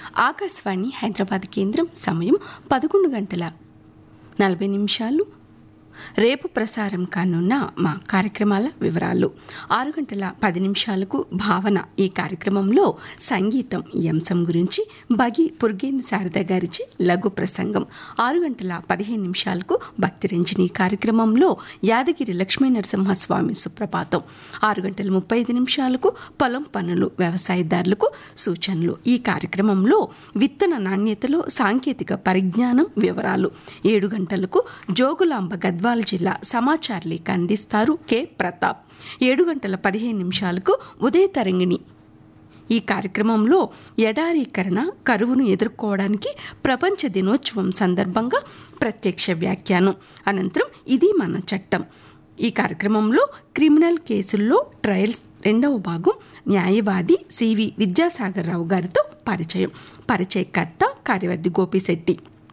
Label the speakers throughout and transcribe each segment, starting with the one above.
Speaker 1: ఆకాశవాణి హైదరాబాద్ కేంద్రం సమయం పదకొండు గంటల నలభై నిమిషాలు రేపు ప్రసారం కానున్న మా కార్యక్రమాల వివరాలు ఆరు గంటల పది నిమిషాలకు భావన ఈ కార్యక్రమంలో సంగీతం ఈ అంశం గురించి బగి పుర్గేంద్ర శారద గారిచి లఘు ప్రసంగం ఆరు గంటల పదిహేను నిమిషాలకు భక్తి రంజని కార్యక్రమంలో యాదగిరి లక్ష్మీ నరసింహస్వామి సుప్రభాతం ఆరు గంటల ముప్పై ఐదు నిమిషాలకు పొలం పనులు వ్యవసాయదారులకు సూచనలు ఈ కార్యక్రమంలో విత్తన నాణ్యతలో సాంకేతిక పరిజ్ఞానం వివరాలు ఏడు గంటలకు జోగులాంబ గద్వాల జిల్లా సమాచార లేఖ అందిస్తారు కె ప్రతాప్ ఏడు గంటల పదిహేను నిమిషాలకు ఉదయ తరంగిణి ఈ కార్యక్రమంలో ఎడారీకరణ కరువును ఎదుర్కోవడానికి ప్రపంచ దినోత్సవం సందర్భంగా ప్రత్యక్ష వ్యాఖ్యానం అనంతరం ఇది మన చట్టం ఈ కార్యక్రమంలో క్రిమినల్ కేసుల్లో ట్రయల్స్ రెండవ భాగం న్యాయవాది సివి విద్యాసాగర్ రావు గారితో పరిచయం పరిచయకర్త కార్యవర్తి గోపిశెట్టి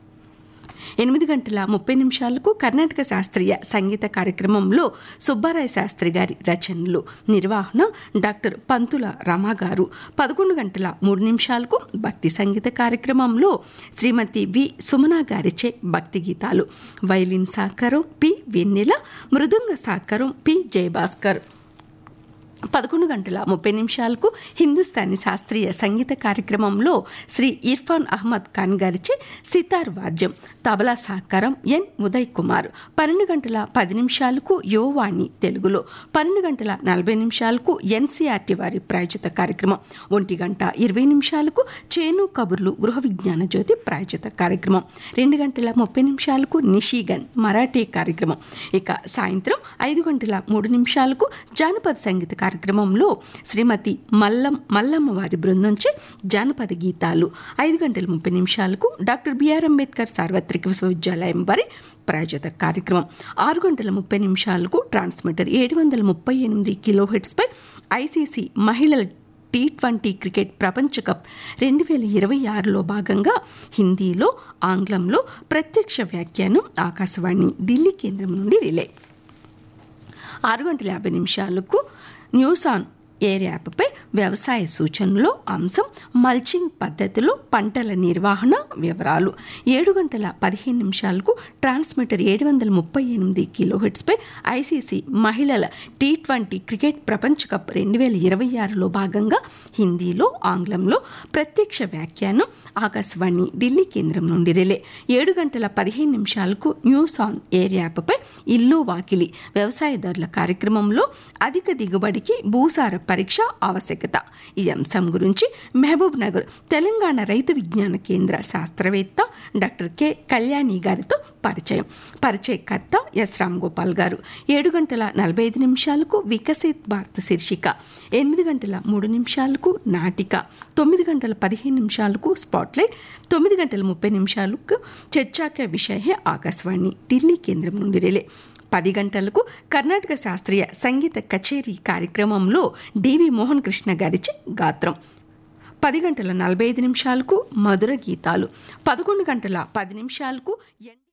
Speaker 1: ఎనిమిది గంటల ముప్పై నిమిషాలకు కర్ణాటక శాస్త్రీయ సంగీత కార్యక్రమంలో సుబ్బారాయ శాస్త్రి గారి రచనలు నిర్వహణ డాక్టర్ పంతుల రమా గారు పదకొండు గంటల మూడు నిమిషాలకు భక్తి సంగీత కార్యక్రమంలో శ్రీమతి వి సుమనా గారిచే భక్తి గీతాలు వైలిన్ సాకారం పి వెన్నెల మృదంగ సాకారం పి జయభాస్కర్ పదకొండు గంటల ముప్పై నిమిషాలకు హిందుస్థానీ శాస్త్రీయ సంగీత కార్యక్రమంలో శ్రీ ఇర్ఫాన్ అహ్మద్ ఖాన్ గారిచే సితార్ వాద్యం తబలా సహకారం ఎన్ ఉదయ్ కుమార్ పన్నెండు గంటల పది నిమిషాలకు యువవాణి తెలుగులో పన్నెండు గంటల నలభై నిమిషాలకు ఎన్సీఆర్టీ వారి ప్రాయోజిత కార్యక్రమం ఒంటి గంట ఇరవై నిమిషాలకు చేను కబుర్లు గృహ విజ్ఞాన జ్యోతి ప్రాయోజిత కార్యక్రమం రెండు గంటల ముప్పై నిమిషాలకు నిషిగన్ మరాఠీ కార్యక్రమం ఇక సాయంత్రం ఐదు గంటల మూడు నిమిషాలకు జానపద సంగీత కార్యక్రమంలో శ్రీమతి మల్లం మల్లమ్మ వారి బృందంచే జానపద గీతాలు ఐదు గంటల ముప్పై నిమిషాలకు డాక్టర్ బిఆర్ అంబేద్కర్ సార్వత్రిక విశ్వవిద్యాలయం వారి ప్రాయోజిత కార్యక్రమం ఆరు గంటల ముప్పై నిమిషాలకు ట్రాన్స్మిటర్ ఏడు వందల ముప్పై ఎనిమిది కిలో హెడ్స్పై ఐసీసీ మహిళల టీ ట్వంటీ క్రికెట్ ప్రపంచ కప్ రెండు వేల ఇరవై ఆరులో భాగంగా హిందీలో ఆంగ్లంలో ప్రత్యక్ష వ్యాఖ్యానం ఆకాశవాణి ఢిల్లీ కేంద్రం నుండి రిలే ఆరు గంటల యాభై నిమిషాలకు న్యూస్ ఆన్ ఎయిర్ యాప్పై వ్యవసాయ సూచనలో అంశం మల్చింగ్ పద్ధతిలో పంటల నిర్వహణ వివరాలు ఏడు గంటల పదిహేను నిమిషాలకు ట్రాన్స్మిటర్ ఏడు వందల ముప్పై ఎనిమిది కిలోహెట్స్పై ఐసీసీ మహిళల టీ ట్వంటీ క్రికెట్ ప్రపంచ కప్ రెండు వేల ఇరవై ఆరులో భాగంగా హిందీలో ఆంగ్లంలో ప్రత్యక్ష వ్యాఖ్యానం ఆకాశవాణి ఢిల్లీ కేంద్రం నుండి రిలే ఏడు గంటల పదిహేను నిమిషాలకు న్యూస్ ఆన్ ఎయిర్ యాప్పై ఇల్లు వాకిలి వ్యవసాయదారుల కార్యక్రమంలో అధిక దిగుబడికి భూసార పరీక్ష ఆవశ్యకత ఈ అంశం గురించి మహబూబ్ నగర్ తెలంగాణ రైతు విజ్ఞాన కేంద్ర శాస్త్రవేత్త డాక్టర్ కె కళ్యాణి గారితో పరిచయం పరిచయకర్త ఎస్ రామ్ గోపాల్ గారు ఏడు గంటల నలభై ఐదు నిమిషాలకు వికసిత్ భారత్ శీర్షిక ఎనిమిది గంటల మూడు నిమిషాలకు నాటిక తొమ్మిది గంటల పదిహేను నిమిషాలకు స్పాట్లైట్ తొమ్మిది గంటల ముప్పై నిమిషాలకు చర్చాక విషయ ఆకాశవాణి ఢిల్లీ కేంద్రం నుండి రిలే పది గంటలకు కర్ణాటక శాస్త్రీయ సంగీత కచేరీ కార్యక్రమంలో డివి మోహన్ కృష్ణ గారిచే గాత్రం పది గంటల నలభై ఐదు నిమిషాలకు మధుర గీతాలు పదకొండు గంటల పది నిమిషాలకు ఎన్